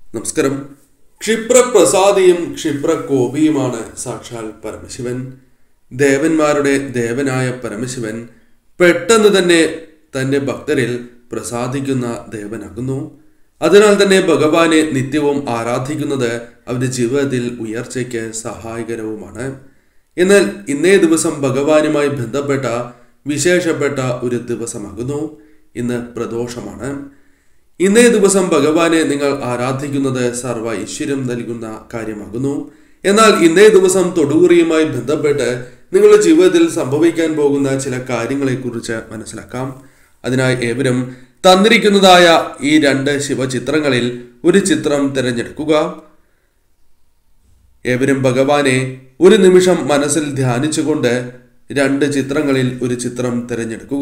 നമസ്കാരം ക്ഷിപ്രപ്രസാദിയും ക്ഷിപ്രകോപിയുമാണ് സാക്ഷാൽ പരമശിവൻ ദേവന്മാരുടെ ദേവനായ പരമശിവൻ പെട്ടെന്ന് തന്നെ തന്റെ ഭക്തരിൽ പ്രസാദിക്കുന്ന ദേവനാകുന്നു അതിനാൽ തന്നെ ഭഗവാനെ നിത്യവും ആരാധിക്കുന്നത് അവരുടെ ജീവിതത്തിൽ ഉയർച്ചയ്ക്ക് സഹായകരവുമാണ് എന്നാൽ ഇന്നേ ദിവസം ഭഗവാനുമായി ബന്ധപ്പെട്ട വിശേഷപ്പെട്ട ഒരു ദിവസമാകുന്നു ഇന്ന് പ്രദോഷമാണ് ഇന്നേ ദിവസം ഭഗവാനെ നിങ്ങൾ ആരാധിക്കുന്നത് സർവ ഐശ്വര്യം നൽകുന്ന കാര്യമാകുന്നു എന്നാൽ ഇന്നേ ദിവസം തൊടുകുറിയുമായി ബന്ധപ്പെട്ട് നിങ്ങളുടെ ജീവിതത്തിൽ സംഭവിക്കാൻ പോകുന്ന ചില കാര്യങ്ങളെക്കുറിച്ച് മനസ്സിലാക്കാം അതിനായി ഏവരും തന്നിരിക്കുന്നതായ ഈ രണ്ട് ശിവചിത്രങ്ങളിൽ ഒരു ചിത്രം തിരഞ്ഞെടുക്കുക ഏവരും ഭഗവാനെ ഒരു നിമിഷം മനസ്സിൽ ധ്യാനിച്ചുകൊണ്ട് രണ്ട് ചിത്രങ്ങളിൽ ഒരു ചിത്രം തിരഞ്ഞെടുക്കുക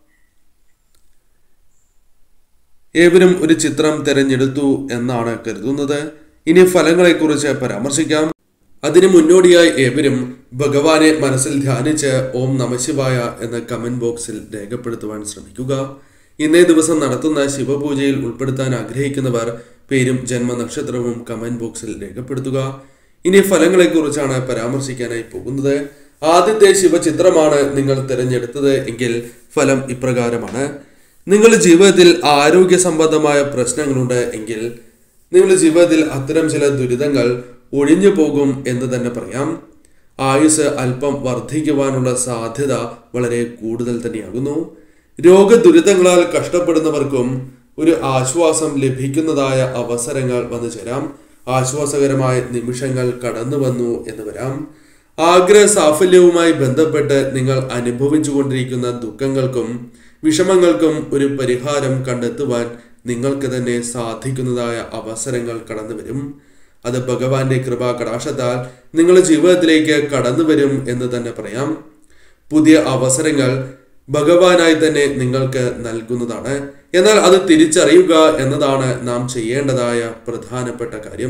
ഏവരും ഒരു ചിത്രം തിരഞ്ഞെടുത്തു എന്നാണ് കരുതുന്നത് ഇനി ഫലങ്ങളെക്കുറിച്ച് പരാമർശിക്കാം അതിനു മുന്നോടിയായി ഏവരും ഭഗവാനെ മനസ്സിൽ ധ്യാനിച്ച് ഓം നമശിവായ എന്ന കമന്റ് ബോക്സിൽ രേഖപ്പെടുത്തുവാൻ ശ്രമിക്കുക ഇന്നേ ദിവസം നടത്തുന്ന ശിവപൂജയിൽ ഉൾപ്പെടുത്താൻ ആഗ്രഹിക്കുന്നവർ പേരും ജന്മനക്ഷത്രവും കമന്റ് ബോക്സിൽ രേഖപ്പെടുത്തുക ഇനി ഫലങ്ങളെക്കുറിച്ചാണ് പരാമർശിക്കാനായി പോകുന്നത് ആദ്യത്തെ ശിവചിത്രമാണ് നിങ്ങൾ തിരഞ്ഞെടുത്തത് എങ്കിൽ ഫലം ഇപ്രകാരമാണ് നിങ്ങളുടെ ജീവിതത്തിൽ ആരോഗ്യ സംബന്ധമായ പ്രശ്നങ്ങളുണ്ട് എങ്കിൽ നിങ്ങളുടെ ജീവിതത്തിൽ അത്തരം ചില ദുരിതങ്ങൾ ഒഴിഞ്ഞു പോകും എന്ന് തന്നെ പറയാം ആയുസ് അല്പം വർദ്ധിക്കുവാനുള്ള സാധ്യത വളരെ കൂടുതൽ തന്നെയാകുന്നു രോഗദുരിതങ്ങളാൽ കഷ്ടപ്പെടുന്നവർക്കും ഒരു ആശ്വാസം ലഭിക്കുന്നതായ അവസരങ്ങൾ വന്നു ചേരാം ആശ്വാസകരമായ നിമിഷങ്ങൾ കടന്നു വന്നു എന്ന് വരാം ആഗ്രഹ സാഫല്യവുമായി ബന്ധപ്പെട്ട് നിങ്ങൾ അനുഭവിച്ചുകൊണ്ടിരിക്കുന്ന ദുഃഖങ്ങൾക്കും വിഷമങ്ങൾക്കും ഒരു പരിഹാരം കണ്ടെത്തുവാൻ നിങ്ങൾക്ക് തന്നെ സാധിക്കുന്നതായ അവസരങ്ങൾ കടന്നു വരും അത് ഭഗവാന്റെ കൃപാ കടാക്ഷത്താൽ നിങ്ങളുടെ ജീവിതത്തിലേക്ക് കടന്നു വരും എന്ന് തന്നെ പറയാം പുതിയ അവസരങ്ങൾ ഭഗവാനായി തന്നെ നിങ്ങൾക്ക് നൽകുന്നതാണ് എന്നാൽ അത് തിരിച്ചറിയുക എന്നതാണ് നാം ചെയ്യേണ്ടതായ പ്രധാനപ്പെട്ട കാര്യം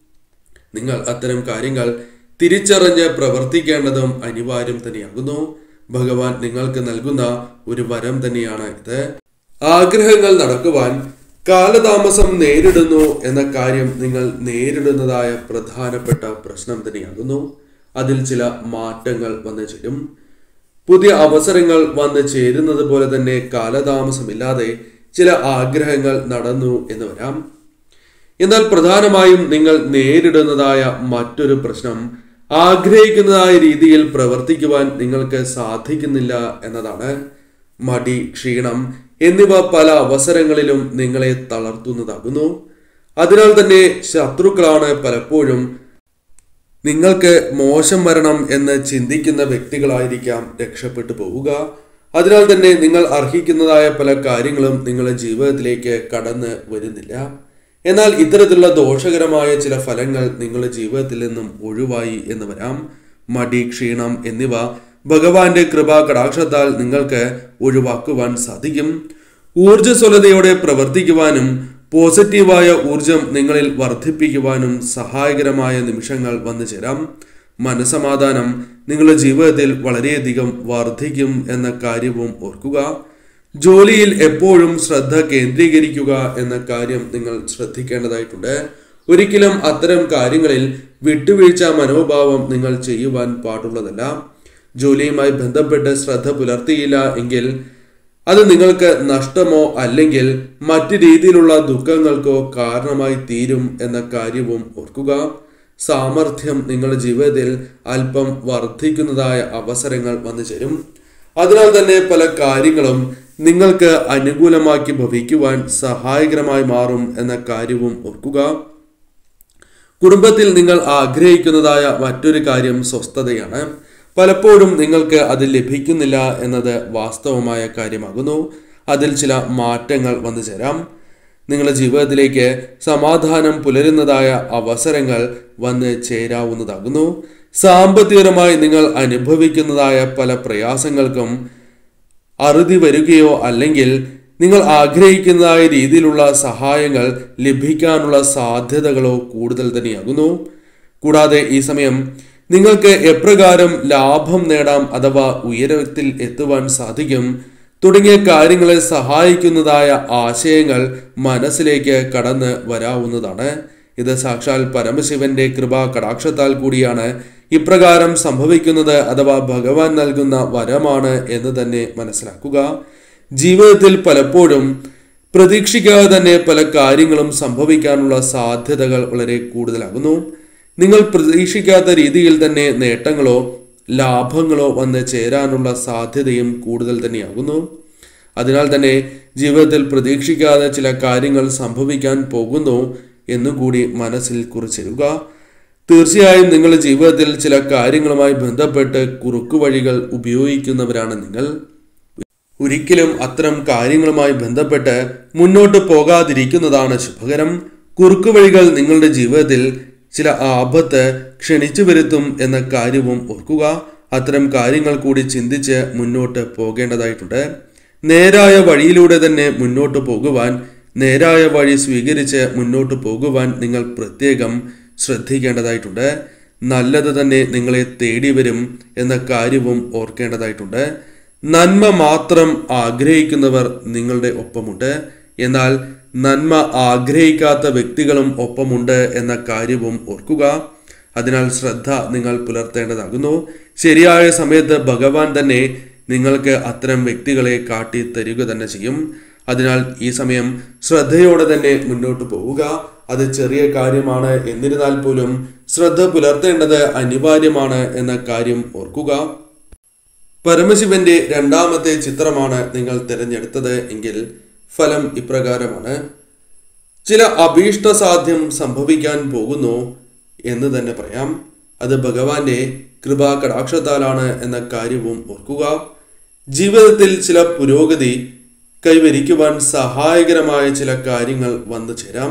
നിങ്ങൾ അത്തരം കാര്യങ്ങൾ തിരിച്ചറിഞ്ഞ് പ്രവർത്തിക്കേണ്ടതും അനിവാര്യം തന്നെയാകുന്നു ഭഗവാൻ നിങ്ങൾക്ക് നൽകുന്ന ഒരു വരം തന്നെയാണ് ഇത് ആഗ്രഹങ്ങൾ നടക്കുവാൻ കാലതാമസം നേരിടുന്നു എന്ന കാര്യം നിങ്ങൾ നേരിടുന്നതായ പ്രധാനപ്പെട്ട പ്രശ്നം തന്നെയാകുന്നു അതിൽ ചില മാറ്റങ്ങൾ വന്നു ചേരും പുതിയ അവസരങ്ങൾ വന്നു ചേരുന്നത് പോലെ തന്നെ കാലതാമസമില്ലാതെ ചില ആഗ്രഹങ്ങൾ നടന്നു എന്ന് വരാം എന്നാൽ പ്രധാനമായും നിങ്ങൾ നേരിടുന്നതായ മറ്റൊരു പ്രശ്നം ആഗ്രഹിക്കുന്നതായ രീതിയിൽ പ്രവർത്തിക്കുവാൻ നിങ്ങൾക്ക് സാധിക്കുന്നില്ല എന്നതാണ് മടി ക്ഷീണം എന്നിവ പല അവസരങ്ങളിലും നിങ്ങളെ തളർത്തുന്നതാകുന്നു അതിനാൽ തന്നെ ശത്രുക്കളാണ് പലപ്പോഴും നിങ്ങൾക്ക് മോശം വരണം എന്ന് ചിന്തിക്കുന്ന വ്യക്തികളായിരിക്കാം രക്ഷപ്പെട്ടു പോവുക അതിനാൽ തന്നെ നിങ്ങൾ അർഹിക്കുന്നതായ പല കാര്യങ്ങളും നിങ്ങളുടെ ജീവിതത്തിലേക്ക് കടന്ന് വരുന്നില്ല എന്നാൽ ഇത്തരത്തിലുള്ള ദോഷകരമായ ചില ഫലങ്ങൾ നിങ്ങളുടെ ജീവിതത്തിൽ നിന്നും ഒഴിവായി എന്ന് വരാം മടി ക്ഷീണം എന്നിവ ഭഗവാന്റെ കൃപാ കടാക്ഷത്താൽ നിങ്ങൾക്ക് ഒഴിവാക്കുവാൻ സാധിക്കും ഊർജ്ജസ്വലതയോടെ പ്രവർത്തിക്കുവാനും പോസിറ്റീവായ ഊർജം നിങ്ങളിൽ വർദ്ധിപ്പിക്കുവാനും സഹായകരമായ നിമിഷങ്ങൾ വന്നു ചേരാം മനസമാധാനം നിങ്ങളുടെ ജീവിതത്തിൽ വളരെയധികം വർദ്ധിക്കും എന്ന കാര്യവും ഓർക്കുക ജോലിയിൽ എപ്പോഴും ശ്രദ്ധ കേന്ദ്രീകരിക്കുക എന്ന കാര്യം നിങ്ങൾ ശ്രദ്ധിക്കേണ്ടതായിട്ടുണ്ട് ഒരിക്കലും അത്തരം കാര്യങ്ങളിൽ വിട്ടുവീഴ്ച മനോഭാവം നിങ്ങൾ ചെയ്യുവാൻ പാടുള്ളതല്ല ജോലിയുമായി ബന്ധപ്പെട്ട് ശ്രദ്ധ പുലർത്തിയില്ല എങ്കിൽ അത് നിങ്ങൾക്ക് നഷ്ടമോ അല്ലെങ്കിൽ മറ്റു രീതിയിലുള്ള ദുഃഖങ്ങൾക്കോ കാരണമായി തീരും എന്ന കാര്യവും ഓർക്കുക സാമർഥ്യം നിങ്ങളുടെ ജീവിതത്തിൽ അല്പം വർദ്ധിക്കുന്നതായ അവസരങ്ങൾ വന്നു ചേരും അതിനാൽ തന്നെ പല കാര്യങ്ങളും നിങ്ങൾക്ക് അനുകൂലമാക്കി ഭവിക്കുവാൻ സഹായകരമായി മാറും എന്ന കാര്യവും ഓർക്കുക കുടുംബത്തിൽ നിങ്ങൾ ആഗ്രഹിക്കുന്നതായ മറ്റൊരു കാര്യം സ്വസ്ഥതയാണ് പലപ്പോഴും നിങ്ങൾക്ക് അത് ലഭിക്കുന്നില്ല എന്നത് വാസ്തവമായ കാര്യമാകുന്നു അതിൽ ചില മാറ്റങ്ങൾ വന്നു ചേരാം നിങ്ങളുടെ ജീവിതത്തിലേക്ക് സമാധാനം പുലരുന്നതായ അവസരങ്ങൾ വന്ന് ചേരാവുന്നതാകുന്നു സാമ്പത്തികപരമായി നിങ്ങൾ അനുഭവിക്കുന്നതായ പല പ്രയാസങ്ങൾക്കും അറുതി വരികയോ അല്ലെങ്കിൽ നിങ്ങൾ ആഗ്രഹിക്കുന്നതായ രീതിയിലുള്ള സഹായങ്ങൾ ലഭിക്കാനുള്ള സാധ്യതകളോ കൂടുതൽ തന്നെയാകുന്നു കൂടാതെ ഈ സമയം നിങ്ങൾക്ക് എപ്രകാരം ലാഭം നേടാം അഥവാ ഉയരത്തിൽ എത്തുവാൻ സാധിക്കും തുടങ്ങിയ കാര്യങ്ങളെ സഹായിക്കുന്നതായ ആശയങ്ങൾ മനസ്സിലേക്ക് കടന്ന് വരാവുന്നതാണ് ഇത് സാക്ഷാൽ പരമശിവന്റെ കൃപാ കടാക്ഷത്താൽ കൂടിയാണ് ഇപ്രകാരം സംഭവിക്കുന്നത് അഥവാ ഭഗവാൻ നൽകുന്ന വരമാണ് എന്ന് തന്നെ മനസ്സിലാക്കുക ജീവിതത്തിൽ പലപ്പോഴും പ്രതീക്ഷിക്കാതെ തന്നെ പല കാര്യങ്ങളും സംഭവിക്കാനുള്ള സാധ്യതകൾ വളരെ കൂടുതലാകുന്നു നിങ്ങൾ പ്രതീക്ഷിക്കാത്ത രീതിയിൽ തന്നെ നേട്ടങ്ങളോ ലാഭങ്ങളോ വന്ന് ചേരാനുള്ള സാധ്യതയും കൂടുതൽ തന്നെയാകുന്നു അതിനാൽ തന്നെ ജീവിതത്തിൽ പ്രതീക്ഷിക്കാതെ ചില കാര്യങ്ങൾ സംഭവിക്കാൻ പോകുന്നു എന്നുകൂടി മനസ്സിൽ കുറിച്ചിരുക തീർച്ചയായും നിങ്ങളുടെ ജീവിതത്തിൽ ചില കാര്യങ്ങളുമായി ബന്ധപ്പെട്ട് കുറുക്കുവഴികൾ ഉപയോഗിക്കുന്നവരാണ് നിങ്ങൾ ഒരിക്കലും അത്തരം കാര്യങ്ങളുമായി ബന്ധപ്പെട്ട് മുന്നോട്ട് പോകാതിരിക്കുന്നതാണ് ശുഭകരം കുറുക്കുവഴികൾ നിങ്ങളുടെ ജീവിതത്തിൽ ചില ആപത്ത് ക്ഷണിച്ചു വരുത്തും എന്ന കാര്യവും ഓർക്കുക അത്തരം കാര്യങ്ങൾ കൂടി ചിന്തിച്ച് മുന്നോട്ട് പോകേണ്ടതായിട്ടുണ്ട് നേരായ വഴിയിലൂടെ തന്നെ മുന്നോട്ട് പോകുവാൻ നേരായ വഴി സ്വീകരിച്ച് മുന്നോട്ട് പോകുവാൻ നിങ്ങൾ പ്രത്യേകം ശ്രദ്ധിക്കേണ്ടതായിട്ടുണ്ട് നല്ലത് തന്നെ നിങ്ങളെ തേടി വരും എന്ന കാര്യവും ഓർക്കേണ്ടതായിട്ടുണ്ട് നന്മ മാത്രം ആഗ്രഹിക്കുന്നവർ നിങ്ങളുടെ ഒപ്പമുണ്ട് എന്നാൽ നന്മ ആഗ്രഹിക്കാത്ത വ്യക്തികളും ഒപ്പമുണ്ട് എന്ന കാര്യവും ഓർക്കുക അതിനാൽ ശ്രദ്ധ നിങ്ങൾ പുലർത്തേണ്ടതാകുന്നു ശരിയായ സമയത്ത് ഭഗവാൻ തന്നെ നിങ്ങൾക്ക് അത്തരം വ്യക്തികളെ കാട്ടി തരിക തന്നെ ചെയ്യും അതിനാൽ ഈ സമയം ശ്രദ്ധയോടെ തന്നെ മുന്നോട്ട് പോവുക അത് ചെറിയ കാര്യമാണ് എന്നിരുന്നാൽ പോലും ശ്രദ്ധ പുലർത്തേണ്ടത് അനിവാര്യമാണ് എന്ന കാര്യം ഓർക്കുക പരമശിവന്റെ രണ്ടാമത്തെ ചിത്രമാണ് നിങ്ങൾ തിരഞ്ഞെടുത്തത് എങ്കിൽ ഫലം ഇപ്രകാരമാണ് ചില അഭീഷ്ട സാധ്യം സംഭവിക്കാൻ പോകുന്നു എന്ന് തന്നെ പറയാം അത് ഭഗവാന്റെ കൃപാ കടാക്ഷത്താലാണ് എന്ന കാര്യവും ഓർക്കുക ജീവിതത്തിൽ ചില പുരോഗതി കൈവരിക്കുവാൻ സഹായകരമായ ചില കാര്യങ്ങൾ വന്നു ചേരാം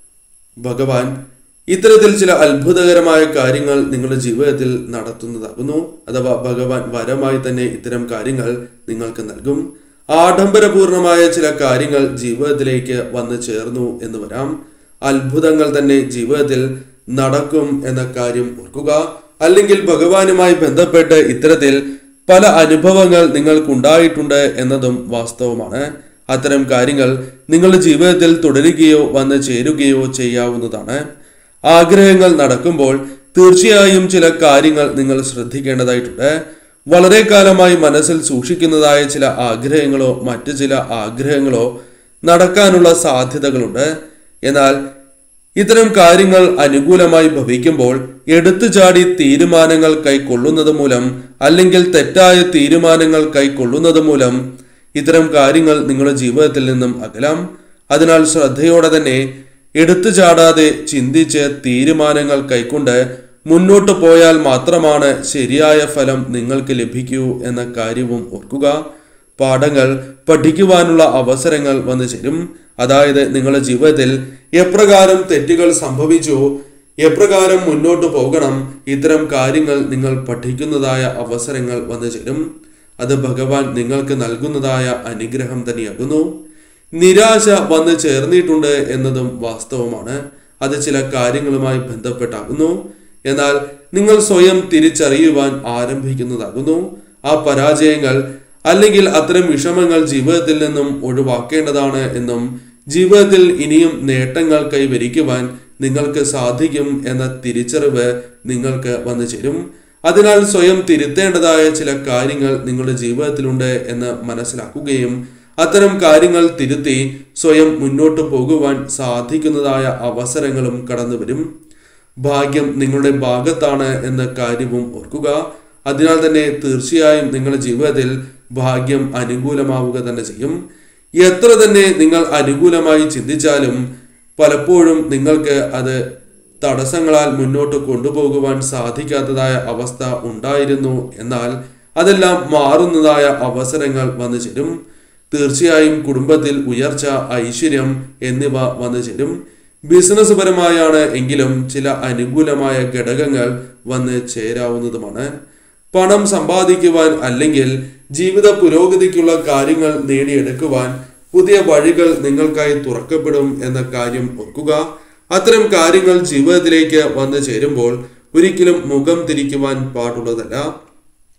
ഭഗവാൻ ഇത്തരത്തിൽ ചില അത്ഭുതകരമായ കാര്യങ്ങൾ നിങ്ങളുടെ ജീവിതത്തിൽ നടത്തുന്നതാകുന്നു അഥവാ ഭഗവാൻ വരമായി തന്നെ ഇത്തരം കാര്യങ്ങൾ നിങ്ങൾക്ക് നൽകും ആഡംബരപൂർണമായ ചില കാര്യങ്ങൾ ജീവിതത്തിലേക്ക് വന്നു ചേർന്നു എന്ന് വരാം അത്ഭുതങ്ങൾ തന്നെ ജീവിതത്തിൽ നടക്കും എന്ന കാര്യം ഓർക്കുക അല്ലെങ്കിൽ ഭഗവാനുമായി ബന്ധപ്പെട്ട് ഇത്തരത്തിൽ പല അനുഭവങ്ങൾ നിങ്ങൾക്കുണ്ടായിട്ടുണ്ട് എന്നതും വാസ്തവമാണ് അത്തരം കാര്യങ്ങൾ നിങ്ങളുടെ ജീവിതത്തിൽ തുടരുകയോ വന്ന് ചേരുകയോ ചെയ്യാവുന്നതാണ് ആഗ്രഹങ്ങൾ നടക്കുമ്പോൾ തീർച്ചയായും ചില കാര്യങ്ങൾ നിങ്ങൾ ശ്രദ്ധിക്കേണ്ടതായിട്ടുണ്ട് വളരെ കാലമായി മനസ്സിൽ സൂക്ഷിക്കുന്നതായ ചില ആഗ്രഹങ്ങളോ മറ്റു ചില ആഗ്രഹങ്ങളോ നടക്കാനുള്ള സാധ്യതകളുണ്ട് എന്നാൽ ഇത്തരം കാര്യങ്ങൾ അനുകൂലമായി ഭവിക്കുമ്പോൾ എടുത്തു ചാടി തീരുമാനങ്ങൾ കൈക്കൊള്ളുന്നത് മൂലം അല്ലെങ്കിൽ തെറ്റായ തീരുമാനങ്ങൾ കൈക്കൊള്ളുന്നത് മൂലം ഇത്തരം കാര്യങ്ങൾ നിങ്ങളുടെ ജീവിതത്തിൽ നിന്നും അകലാം അതിനാൽ ശ്രദ്ധയോടെ തന്നെ എടുത്തു ചാടാതെ ചിന്തിച്ച് തീരുമാനങ്ങൾ കൈക്കൊണ്ട് മുന്നോട്ട് പോയാൽ മാത്രമാണ് ശരിയായ ഫലം നിങ്ങൾക്ക് ലഭിക്കൂ എന്ന കാര്യവും ഓർക്കുക പാഠങ്ങൾ പഠിക്കുവാനുള്ള അവസരങ്ങൾ വന്നു ചേരും അതായത് നിങ്ങളുടെ ജീവിതത്തിൽ എപ്രകാരം തെറ്റുകൾ സംഭവിച്ചു എപ്രകാരം മുന്നോട്ട് പോകണം ഇത്തരം കാര്യങ്ങൾ നിങ്ങൾ പഠിക്കുന്നതായ അവസരങ്ങൾ വന്നു ചേരും അത് ഭഗവാൻ നിങ്ങൾക്ക് നൽകുന്നതായ അനുഗ്രഹം തന്നെയാകുന്നു നിരാശ വന്ന് ചേർന്നിട്ടുണ്ട് എന്നതും വാസ്തവമാണ് അത് ചില കാര്യങ്ങളുമായി ബന്ധപ്പെട്ടാകുന്നു എന്നാൽ നിങ്ങൾ സ്വയം തിരിച്ചറിയുവാൻ ആരംഭിക്കുന്നതാകുന്നു ആ പരാജയങ്ങൾ അല്ലെങ്കിൽ അത്തരം വിഷമങ്ങൾ ജീവിതത്തിൽ നിന്നും ഒഴിവാക്കേണ്ടതാണ് എന്നും ജീവിതത്തിൽ ഇനിയും നേട്ടങ്ങൾ കൈവരിക്കുവാൻ നിങ്ങൾക്ക് സാധിക്കും എന്ന തിരിച്ചറിവ് നിങ്ങൾക്ക് വന്നു ചേരും അതിനാൽ സ്വയം തിരുത്തേണ്ടതായ ചില കാര്യങ്ങൾ നിങ്ങളുടെ ജീവിതത്തിലുണ്ട് എന്ന് മനസ്സിലാക്കുകയും അത്തരം കാര്യങ്ങൾ തിരുത്തി സ്വയം മുന്നോട്ട് പോകുവാൻ സാധിക്കുന്നതായ അവസരങ്ങളും കടന്നു വരും ഭാഗ്യം നിങ്ങളുടെ ഭാഗത്താണ് എന്ന കാര്യവും ഓർക്കുക അതിനാൽ തന്നെ തീർച്ചയായും നിങ്ങളുടെ ജീവിതത്തിൽ ഭാഗ്യം അനുകൂലമാവുക തന്നെ ചെയ്യും എത്ര തന്നെ നിങ്ങൾ അനുകൂലമായി ചിന്തിച്ചാലും പലപ്പോഴും നിങ്ങൾക്ക് അത് തടസ്സങ്ങളാൽ മുന്നോട്ട് കൊണ്ടുപോകുവാൻ സാധിക്കാത്തതായ അവസ്ഥ ഉണ്ടായിരുന്നു എന്നാൽ അതെല്ലാം മാറുന്നതായ അവസരങ്ങൾ വന്നു ചേരും തീർച്ചയായും കുടുംബത്തിൽ ഉയർച്ച ഐശ്വര്യം എന്നിവ വന്നു ചേരും ബിസിനസ് പരമായാണ് എങ്കിലും ചില അനുകൂലമായ ഘടകങ്ങൾ വന്ന് ചേരാവുന്നതുമാണ് പണം സമ്പാദിക്കുവാൻ അല്ലെങ്കിൽ ജീവിത പുരോഗതിക്കുള്ള കാര്യങ്ങൾ നേടിയെടുക്കുവാൻ പുതിയ വഴികൾ നിങ്ങൾക്കായി തുറക്കപ്പെടും എന്ന കാര്യം ഓർക്കുക അത്തരം കാര്യങ്ങൾ ജീവിതത്തിലേക്ക് വന്നു ചേരുമ്പോൾ ഒരിക്കലും മുഖം തിരിക്കുവാൻ പാടുള്ളതല്ല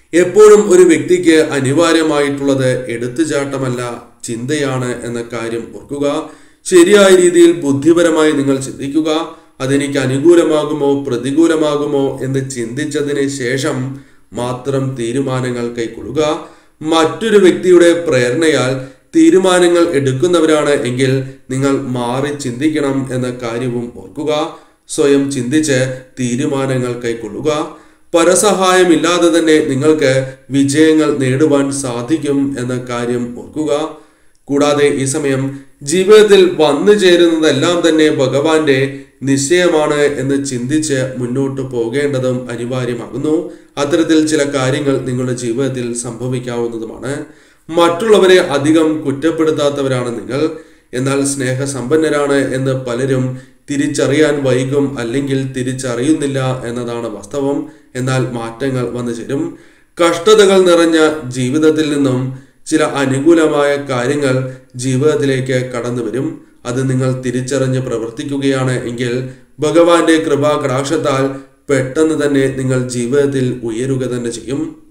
എപ്പോഴും ഒരു വ്യക്തിക്ക് അനിവാര്യമായിട്ടുള്ളത് എടുത്തുചാട്ടമല്ല ചിന്തയാണ് എന്ന കാര്യം ഓർക്കുക ശരിയായ രീതിയിൽ ബുദ്ധിപരമായി നിങ്ങൾ ചിന്തിക്കുക അതെനിക്ക് അനുകൂലമാകുമോ പ്രതികൂലമാകുമോ എന്ന് ചിന്തിച്ചതിന് ശേഷം മാത്രം തീരുമാനങ്ങൾ കൈക്കൊള്ളുക മറ്റൊരു വ്യക്തിയുടെ പ്രേരണയാൽ തീരുമാനങ്ങൾ എടുക്കുന്നവരാണ് എങ്കിൽ നിങ്ങൾ മാറി ചിന്തിക്കണം എന്ന കാര്യവും ഓർക്കുക സ്വയം ചിന്തിച്ച് തീരുമാനങ്ങൾ കൈക്കൊള്ളുക പരസഹായമില്ലാതെ തന്നെ നിങ്ങൾക്ക് വിജയങ്ങൾ നേടുവാൻ സാധിക്കും എന്ന കാര്യം ഓർക്കുക കൂടാതെ ഈ സമയം ജീവിതത്തിൽ വന്നു ചേരുന്നതെല്ലാം തന്നെ ഭഗവാന്റെ നിശ്ചയമാണ് എന്ന് ചിന്തിച്ച് മുന്നോട്ട് പോകേണ്ടതും അനിവാര്യമാകുന്നു അത്തരത്തിൽ ചില കാര്യങ്ങൾ നിങ്ങളുടെ ജീവിതത്തിൽ സംഭവിക്കാവുന്നതുമാണ് മറ്റുള്ളവരെ അധികം കുറ്റപ്പെടുത്താത്തവരാണ് നിങ്ങൾ എന്നാൽ സ്നേഹസമ്പന്നരാണ് എന്ന് പലരും തിരിച്ചറിയാൻ വൈകും അല്ലെങ്കിൽ തിരിച്ചറിയുന്നില്ല എന്നതാണ് വാസ്തവം എന്നാൽ മാറ്റങ്ങൾ വന്നു ചേരും കഷ്ടതകൾ നിറഞ്ഞ ജീവിതത്തിൽ നിന്നും ചില അനുകൂലമായ കാര്യങ്ങൾ ജീവിതത്തിലേക്ക് കടന്നു വരും അത് നിങ്ങൾ തിരിച്ചറിഞ്ഞ് പ്രവർത്തിക്കുകയാണ് എങ്കിൽ ഭഗവാന്റെ കൃപാ കടാക്ഷത്താൽ പെട്ടെന്ന് തന്നെ നിങ്ങൾ ജീവിതത്തിൽ ഉയരുക തന്നെ ചെയ്യും